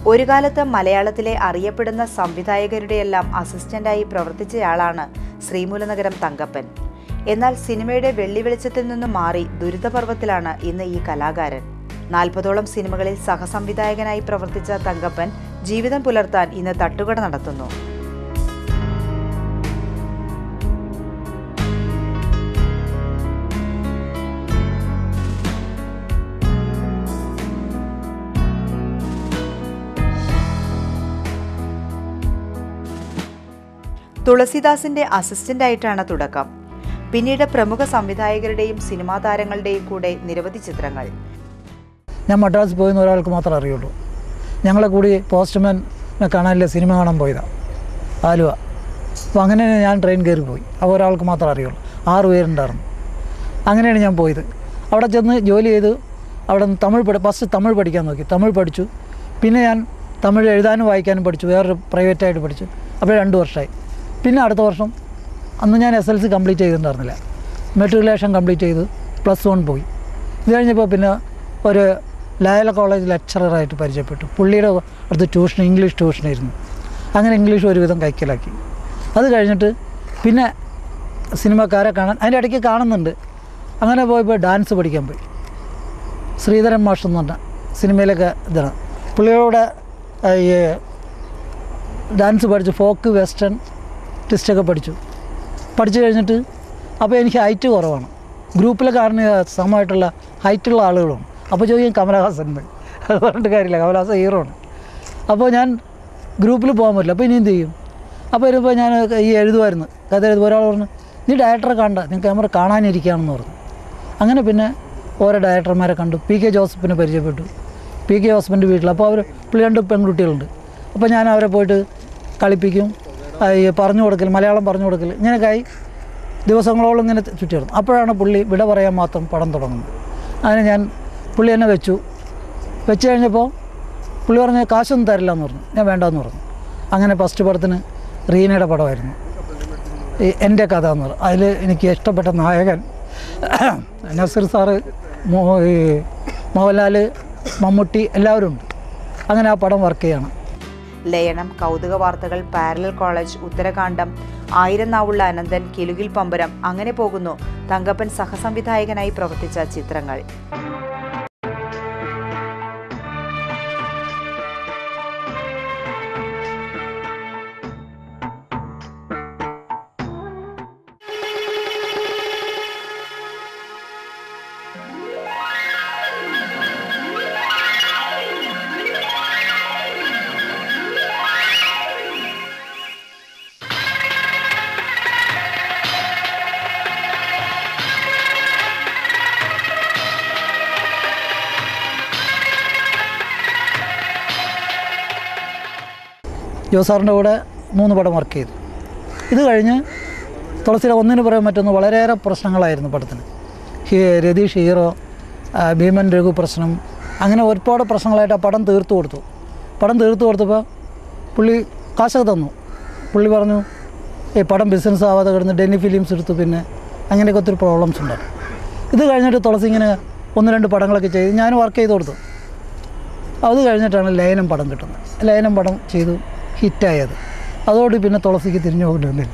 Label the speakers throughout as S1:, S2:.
S1: ഒരു കാലത്ത് മലയാളത്തിലെ അറിയപ്പെടുന്ന സംവിധായകരുടെയെല്ലാം അസിസ്റ്റന്റായി പ്രവർത്തിച്ചയാളാണ് ശ്രീമൂലനഗരം തങ്കപ്പൻ എന്നാൽ സിനിമയുടെ വെള്ളി വെളിച്ചത്തിൽ നിന്നും മാറി ദുരിതപർവത്തിലാണ് ഇന്ന് ഈ കലാകാരൻ നാൽപ്പതോളം സിനിമകളിൽ സഹസംവിധായകനായി പ്രവർത്തിച്ച തങ്കപ്പൻ ജീവിതം പുലർത്താൻ ഇന്ന് തട്ടുകട നടത്തുന്നു തുളസിദാസിന്റെ അസിസ്റ്റന്റായിട്ടാണ് തുടക്കം പിന്നീട് പ്രമുഖ സംവിധായകരുടെയും സിനിമാ താരങ്ങളുടെയും കൂടെ നിരവധി ചിത്രങ്ങൾ
S2: ഞാൻ മദ്രാസിൽ പോയെന്ന് ഒരാൾക്ക് മാത്രമേ അറിയുള്ളൂ ഞങ്ങളെ കൂടി പോസ്റ്റ്മാനെ കാണാനില്ല സിനിമ കാണാൻ പോയതാണ് ആലുവ അപ്പോൾ അങ്ങനെ ഞാൻ ട്രെയിൻ കയറി പോയി അപ്പോൾ ഒരാൾക്ക് മാത്രമേ അറിയുള്ളൂ ആറ് പേരുണ്ടായിരുന്നു അങ്ങനെയാണ് ഞാൻ പോയത് അവിടെ ചെന്ന് ജോലി ചെയ്ത് അവിടെ നിന്ന് തമിഴ് പഠി ഫസ്റ്റ് തമിഴ് പഠിക്കാൻ നോക്കി തമിഴ് പഠിച്ചു പിന്നെ ഞാൻ തമിഴ് എഴുതാനും വായിക്കാനും പഠിച്ചു വേറൊരു പ്രൈവറ്റായിട്ട് പഠിച്ചു അപ്പോൾ രണ്ട് വർഷമായി പിന്നെ അടുത്ത വർഷം അന്ന് ഞാൻ എസ് എൽ സി കംപ്ലീറ്റ് ചെയ്തിട്ടുണ്ടായിരുന്നില്ല മെട്രിക്കുലേഷൻ കംപ്ലീറ്റ് ചെയ്ത് പ്ലസ് വൺ പോയി ഇത് കഴിഞ്ഞപ്പോൾ പിന്നെ ഒരു ലയല കോളേജ് ലെക്ചററായിട്ട് പരിചയപ്പെട്ടു പുള്ളിയുടെ അടുത്ത് ട്യൂഷൻ ഇംഗ്ലീഷ് ട്യൂഷനായിരുന്നു അങ്ങനെ ഇംഗ്ലീഷ് ഒരുവിധം കൈക്കലാക്കി അത് കഴിഞ്ഞിട്ട് പിന്നെ സിനിമക്കാരെ കാണാൻ അതിൻ്റെ ഇടയ്ക്ക് കാണുന്നുണ്ട് അങ്ങനെ പോയപ്പോൾ ഡാൻസ് പഠിക്കാൻ പോയി ശ്രീധരൻ മാഷ് എന്ന് പറഞ്ഞ സിനിമയിലൊക്കെ ഇതാണ് പുള്ളിയോടെ ഈ ഡാൻസ് പഠിച്ചു ഫോക്ക് വെസ്റ്റേൺ ട്വിസ്റ്റൊക്കെ പഠിച്ചു പഠിച്ചു കഴിഞ്ഞിട്ട് അപ്പോൾ എനിക്ക് ഹൈറ്റ് കുറവാണ് ഗ്രൂപ്പിലെ കാരണം സമമായിട്ടുള്ള ഹൈറ്റുള്ള ആളുകളുമാണ് അപ്പോൾ ചോദിക്കും കമലഹാസൻ എന്ന് അത് പറഞ്ഞിട്ട് കാര്യമില്ല കമലഹാസൻ ഹീറോ ആണ് അപ്പോൾ ഞാൻ ഗ്രൂപ്പിൽ പോകാൻ പറ്റില്ല അപ്പോൾ ഇനി എന്ത് ചെയ്യും അപ്പോൾ വരുമ്പോൾ ഞാൻ ഈ എഴുതുമായിരുന്നു കഥ എഴുതുമ്പോൾ ഒരാൾ പറഞ്ഞു നീ ഡയറക്ടറെ കണ്ട നീ ക്യാമറ കാണാനിരിക്കുകയാണെന്ന് പറഞ്ഞു അങ്ങനെ പിന്നെ ഓരോ ഡയറക്ടർമാരെ കണ്ടു പി കെ ജോസഫിനെ പരിചയപ്പെട്ടു പി കെ ജോസഫിൻ്റെ വീട്ടിൽ അപ്പോൾ അവർ പുള്ളി രണ്ട് പെൺകുട്ടികളുണ്ട് അപ്പോൾ ഞാൻ അവരെ പോയിട്ട് കളിപ്പിക്കും ആ, ഈ പറഞ്ഞു കൊടുക്കൽ മലയാളം പറഞ്ഞു കൊടുക്കൽ ഇങ്ങനെയൊക്കെ ആയി ദിവസങ്ങളോളം ഇങ്ങനെ ചുറ്റിയിരുന്നു അപ്പോഴാണ് പുള്ളി വിട പറയാൻ മാത്രം പടം തുടങ്ങുന്നത് അങ്ങനെ ഞാൻ പുള്ളി എന്നെ വെച്ചു വെച്ച് കഴിഞ്ഞപ്പോൾ പുള്ളി പറഞ്ഞ കാശൊന്നും തരില്ല എന്ന് പറഞ്ഞു ഞാൻ വേണ്ടെന്ന് പറഞ്ഞു അങ്ങനെ ഫസ്റ്റ് പടത്തിന് റീനയുടെ പടമായിരുന്നു ഈ എൻ്റെ കഥ എന്ന് പറഞ്ഞു അതിൽ എനിക്ക് ഇഷ്ടപ്പെട്ട നായകൻ നസീർ സാറ് മോ ഈ മോഹൻലാൽ മമ്മൂട്ടി എല്ലാവരും ഉണ്ട് അങ്ങനെ ആ പടം വർക്ക് ചെയ്യണം
S1: ലയനം കൗതുക വാർത്തകൾ പാരലൽ കോളേജ് ഉത്തരകാണ്ഡം ആയിരം നാവുള്ള അനന്തൻ കിലുകിൽ പമ്പരം അങ്ങനെ പോകുന്നു തങ്കപ്പൻ സഹസംവിധായകനായി പ്രവർത്തിച്ച ചിത്രങ്ങൾ
S2: ജോസാറിൻ്റെ കൂടെ മൂന്ന് പടം വർക്ക് ചെയ്തു ഇത് കഴിഞ്ഞ് തുളസിയുടെ ഒന്നിന് പറയാൻ മറ്റൊന്ന് വളരെയേറെ പ്രശ്നങ്ങളായിരുന്നു പടത്തിന് ഹീ രതീഷ് ഹീറോ ആ, ഭീമൻ രഘു പ്രശ്നം അങ്ങനെ ഒരുപാട് പ്രശ്നങ്ങളായിട്ട് ആ പടം തീർത്തു കൊടുത്തു പടം തീർത്തു കൊടുത്തപ്പോൾ പുള്ളി കാശൊക്കെ തന്നു പുള്ളി പറഞ്ഞു ഈ പടം ബിസിനസ് ആവാതെ കിടന്ന് ഡെന്നി ഫിലിംസ് എടുത്തു പിന്നെ അങ്ങനെയൊക്കെ ഒത്തിരി പ്രോബ്ലംസ് ഉണ്ടായിരുന്നു ഇത് കഴിഞ്ഞിട്ട് തുളസി ഇങ്ങനെ ഒന്ന് രണ്ട് പടങ്ങളൊക്കെ ചെയ്ത് ഞാൻ വർക്ക് ചെയ്ത് കൊടുത്തു അത് കഴിഞ്ഞിട്ടാണ് ലയനം പടം കിട്ടുന്നത് ലയനം പടം ചെയ്തു ഹിറ്റായത് അതോട് പിന്നെ തുളസിക്ക് തിരിഞ്ഞു പോകേണ്ടി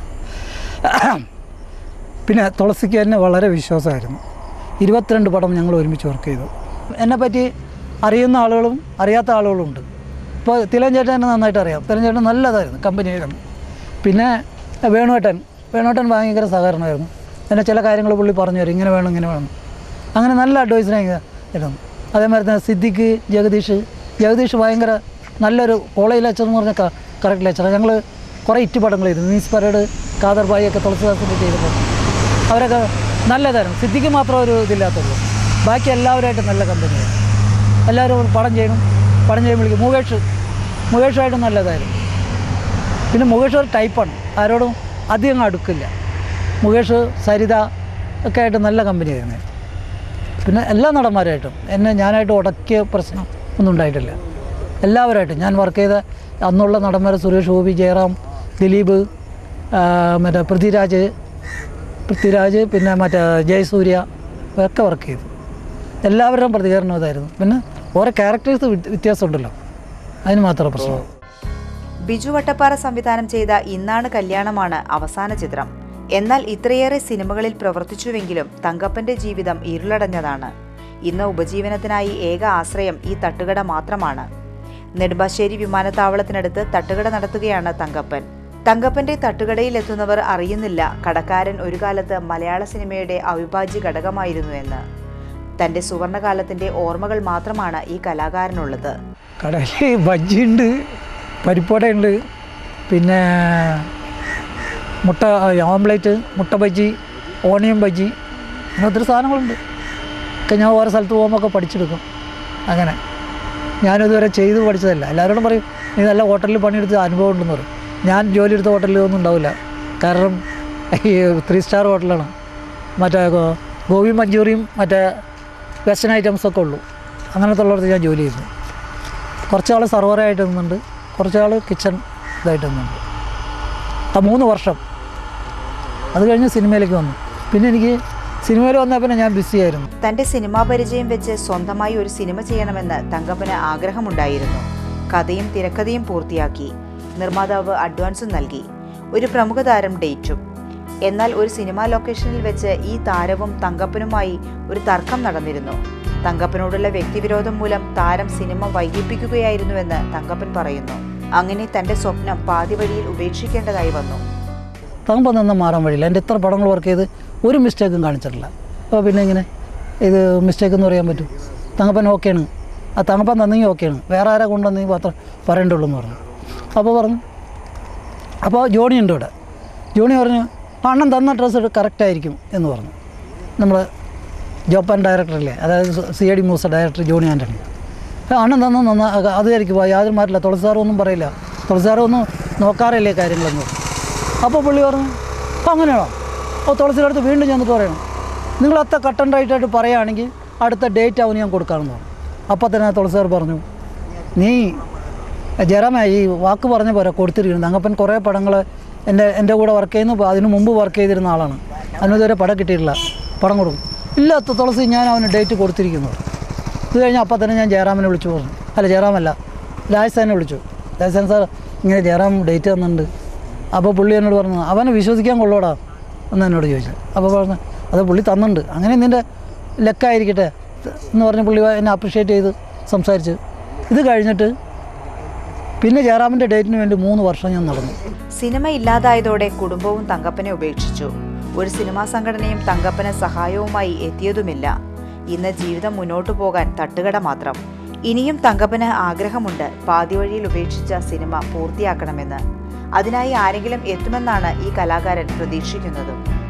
S2: പിന്നെ തുളസിക്ക് എന്നെ വളരെ വിശ്വാസമായിരുന്നു ഇരുപത്തിരണ്ട് പടം ഞങ്ങൾ ഒരുമിച്ച് വർക്ക് ചെയ്തു എന്നെപ്പറ്റി അറിയുന്ന ആളുകളും അറിയാത്ത ആളുകളും ഉണ്ട് ഇപ്പോൾ തിലൻ ചേട്ടൻ എന്നെ നന്നായിട്ട് അറിയാം തിലൻ ചേട്ടൻ നല്ലതായിരുന്നു കമ്പനിയായിരുന്നു പിന്നെ വേണുവേട്ടൻ വേണുവേട്ടൻ ഭയങ്കര സഹകരണമായിരുന്നു എന്നെ ചില കാര്യങ്ങൾ പുള്ളി പറഞ്ഞു തരും ഇങ്ങനെ വേണം ഇങ്ങനെ വേണം അങ്ങനെ നല്ല അഡ്വൈസിനെ ഇരുന്നു അതേമാതിരി തന്നെ സിദ്ദിഖ് ജഗദീഷ് ജഗദീഷ് ഭയങ്കര നല്ലൊരു കോളേജ് ലെക്ചർ എന്ന് പറഞ്ഞാൽ കറക്റ്റ് ലെക്ചർ ഞങ്ങൾ കുറേ ഇറ്റ് പടങ്ങൾ ചെയ്തു മീൻസ് പരേഡ് കാദർ ബായി ഒക്കെ തുളസിദാസിൻ്റെ ചെയ്തപ്പോൾ അവരൊക്കെ നല്ലതായിരുന്നു സിദ്ദിഖ് മാത്രം ഒരു ഇതില്ലാത്തുള്ളൂ ബാക്കി എല്ലാവരുമായിട്ട് നല്ല കമ്പനിയായിരുന്നു എല്ലാവരും പടം ചെയ്യണം പടം ചെയ്യുമ്പോഴേക്കും മുകേഷ് മുകേഷുമായിട്ട് നല്ലതായിരുന്നു പിന്നെ മുകേഷ് ഒരു ടൈപ്പാണ് ആരോടും അധികം അടുക്കില്ല മുകേഷ് സരിത ഒക്കെ ആയിട്ട് നല്ല കമ്പനിയായിരുന്നു പിന്നെ എല്ലാ നടന്മാരായിട്ടും എന്നെ ഞാനായിട്ട് ഉടക്കിയ പ്രശ്നം ഒന്നും ഉണ്ടായിട്ടില്ല എല്ലാവരായിട്ടും ഞാൻ വർക്ക് ചെയ്ത അന്നുള്ള നടന്മാർ സുരേഷ് ഗോപി ജയറാം ദിലീപ് ആ, മറ്റേ പൃഥ്വിരാജ് പൃഥ്വിരാജ് പിന്നെ മറ്റേ ജയസൂര്യ ഒക്കെ വർക്ക് ചെയ്തു എല്ലാവരുടെയും പ്രതികരണം ഇതായിരുന്നു പിന്നെ ഓരോ ക്യാരക്ടേഴ്സ് വ്യത്യാസമുണ്ടല്ലോ അതിന് മാത്രമേ പ്രശ്നം
S1: ബിജു വട്ടപ്പാറ സംവിധാനം ചെയ്ത ഇന്നാണ് കല്യാണമാണ് അവസാന ചിത്രം എന്നാൽ ഇത്രയേറെ സിനിമകളിൽ പ്രവർത്തിച്ചുവെങ്കിലും തങ്കപ്പന്റെ ജീവിതം ഇരുളടഞ്ഞതാണ് ഇന്ന് ഉപജീവനത്തിനായി ഏക ആശ്രയം ഈ തട്ടുകട മാത്രമാണ് നെടുമ്പാശ്ശേരി വിമാനത്താവളത്തിനടുത്ത് തട്ടുകട നടത്തുകയാണ് തങ്കപ്പൻ തങ്കപ്പന്റെ തട്ടുകടയിൽ എത്തുന്നവർ അറിയുന്നില്ല കടക്കാരൻ ഒരു കാലത്ത് മലയാള സിനിമയുടെ അവിഭാജ്യ ഘടകമായിരുന്നു എന്ന് തന്റെ സുവർണകാലത്തിന്റെ ഓർമ്മകൾ മാത്രമാണ് ഈ കലാകാരനുള്ളത്
S2: കടയിൽ ബജ്ജിയുണ്ട് പരിപ്പോടയുണ്ട് പിന്നെ മുട്ട ഓംലേറ്റ് മുട്ട ബജ്ജി ഓണിയൻ ബജ്ജി അങ്ങനെ ഒത്തിരി സാധനങ്ങളുണ്ട് ഒക്കെ ഞാൻ ഓരോ സ്ഥലത്ത് പോകുമ്പോൾ ഒക്കെ പഠിച്ചെടുക്കും അങ്ങനെ ഞാനിതുവരെ ചെയ്ത് പഠിച്ചതല്ല എല്ലാവരോടും പറയും നീ നല്ല ഹോട്ടലിൽ പണിയെടുത്ത് അനുഭവം ഉണ്ടെന്ന് പറയും ഞാൻ ജോലി എടുത്ത ഹോട്ടലിൽ ഒന്നും ഉണ്ടാവില്ല കാരണം ഈ ത്രീ സ്റ്റാർ ഹോട്ടലാണ് മറ്റേ ഗോ- ഗോബി മഞ്ചൂരിയും മറ്റേ വെസ്റ്റേൺ ഐറ്റംസ് ഒക്കെ ഉള്ളൂ അങ്ങനത്തെ ഉള്ളിടത്ത് ഞാൻ ജോലി ചെയ്യുന്നു കുറച്ച് ആൾ സർവറായിട്ട് നിന്നുണ്ട് കുറച്ച് ആൾ കിച്ചൺ ഇതായിട്ട് നിന്നുണ്ട് ആ മൂന്ന് വർഷം അത് കഴിഞ്ഞ് സിനിമയിലേക്ക് വന്നു പിന്നെ എനിക്ക് സിനിമയിൽ വന്നാൽ പിന്നെ ഞാൻ ബിസി ആയിരുന്നു
S1: തന്റെ സിനിമാ പരിചയം വെച്ച് സ്വന്തമായി ഒരു സിനിമ ചെയ്യണമെന്ന് തങ്കപ്പന് ആഗ്രഹമുണ്ടായിരുന്നു കഥയും തിരക്കഥയും പൂർത്തിയാക്കി നിർമ്മാതാവ് അഡ്വാൻസും നൽകി ഒരു പ്രമുഖ താരം ഡേറ്റും എന്നാൽ ഒരു സിനിമാ ലൊക്കേഷനിൽ വെച്ച് ഈ താരവും തങ്കപ്പനുമായി ഒരു തർക്കം നടന്നിരുന്നു തങ്കപ്പനോടുള്ള വ്യക്തിവിരോധം മൂലം താരം സിനിമ വൈകിപ്പിക്കുകയായിരുന്നുവെന്ന് തങ്കപ്പൻ പറയുന്നു അങ്ങനെ തന്റെ സ്വപ്നം പാതിവഴിയിൽ ഉപേക്ഷിക്കേണ്ടതായി വന്നു
S2: തങ്ങപ്പം നിന്ന് മാറാൻ വഴിയില്ല എൻ്റെ ഇത്ര പടങ്ങൾ വർക്ക് ചെയ്ത് ഒരു മിസ്റ്റേക്കും കാണിച്ചിട്ടില്ല അപ്പോൾ പിന്നെ ഇങ്ങനെ ഇത് മിസ്റ്റേക്ക് എന്ന് പറയാൻ പറ്റും തങ്ങപ്പൻ ഓക്കെയാണ് ആ തങ്ങപ്പൻ തന്നെങ്കിൽ ഓക്കെയാണ് വേറെ ആരെ കൊണ്ടുവന്നെങ്കിൽ മാത്രം പറയേണ്ടുള്ളൂ എന്ന് പറഞ്ഞു അപ്പോൾ പറഞ്ഞു അപ്പോൾ ജോണി ഉണ്ട് ഇവിടെ ജോണി പറഞ്ഞു അണ്ണൻ തന്ന ഡ്രസ്സ് കറക്റ്റ് ആയിരിക്കും എന്ന് പറഞ്ഞു നമ്മൾ ജോപ്പാൻ ഡയറക്ടറല്ലേ അതായത് C A D Moosa director Johny Antony ആ, അണ്ണൻ തന്ന നന്നാ അതായിരിക്കും യാതൊരു മാറ്റില്ല തുളസാറൊന്നും പറയില്ല തുളസാറൊന്നും നോക്കാറില്ലേ കാര്യങ്ങളൊന്നും അപ്പോൾ പുള്ളി പറഞ്ഞു അപ്പോൾ അങ്ങനെയാണോ അപ്പോൾ തുളസിയുടെ അടുത്ത് വീണ്ടും ചെന്നിട്ട് പറയണം നിങ്ങൾ അത്ര കട്ടൻ റൈറ്റായിട്ട് പറയുകയാണെങ്കിൽ അടുത്ത ഡേറ്റ് അവന് ഞാൻ കൊടുക്കാമെന്ന് പറഞ്ഞു അപ്പോൾ തന്നെ തുളസാർ പറഞ്ഞു നീ ജയറാമ ഈ വാക്ക് പറഞ്ഞ പോലെ കൊടുത്തിരിക്കുന്നു തങ്കപ്പൻ കുറേ പടങ്ങൾ എൻ്റെ എൻ്റെ കൂടെ വർക്ക് ചെയ്യുന്നു അതിന് മുമ്പ് വർക്ക് ചെയ്തിരുന്ന ആളാണ് അതിനിതുവരെ പടം കിട്ടിയിട്ടില്ല പടം കൊടുക്കും ഇല്ല തു- തുളസി ഞാൻ അവന് ഡേറ്റ് കൊടുത്തിരിക്കുന്നു ഇത് കഴിഞ്ഞ് അപ്പം തന്നെ ഞാൻ ജയറാമിനെ വിളിച്ചു പറഞ്ഞു അല്ല ജയറാമല്ല രാജസ്ഥാനെ വിളിച്ചു രാജസ്ഥാൻ സാർ ഇങ്ങനെ ജയറാം ഡേറ്റ് തന്നിട്ടുണ്ട് അപ്പോൾ പുള്ളി എന്നോട് പറഞ്ഞു അവനെ വിശ്വസിക്കാൻ കൊള്ളോടാ എന്ന് എന്നോട് ചോദിച്ചു അപ്പോൾ പറഞ്ഞു അത് പുള്ളി തന്നിട്ടുണ്ട് അങ്ങനെ നിൻ്റെ ലെക്കായിരിക്കട്ടെ എന്ന് പറഞ്ഞ് പുള്ളി എന്നെ അപ്രിഷ്യേറ്റ് ചെയ്ത് സംസാരിച്ച് ഇത് കഴിഞ്ഞിട്ട് പിന്നെ ജയറാമിൻ്റെ ഡേറ്റിന് വേണ്ടി മൂന്ന് വർഷം ഞാൻ നടന്നു
S1: സിനിമ ഇല്ലാതായതോടെ കുടുംബവും തങ്കപ്പനെ ഉപേക്ഷിച്ചു ഒരു സിനിമാ സംഘടനയും തങ്കപ്പന് സഹായവുമായി എത്തിയതുമില്ല ഇന്ന് ജീവിതം മുന്നോട്ടു പോകാൻ തട്ടുകട മാത്രം ഇനിയും തങ്കപ്പന് ആഗ്രഹമുണ്ട് പാതിവഴിയിൽ ഉപേക്ഷിച്ച സിനിമ പൂർത്തിയാക്കണമെന്ന് അതിനായി ആരെങ്കിലും എത്തുമെന്നാണ് ഈ കലാകാരൻ പ്രതീക്ഷിക്കുന്നത്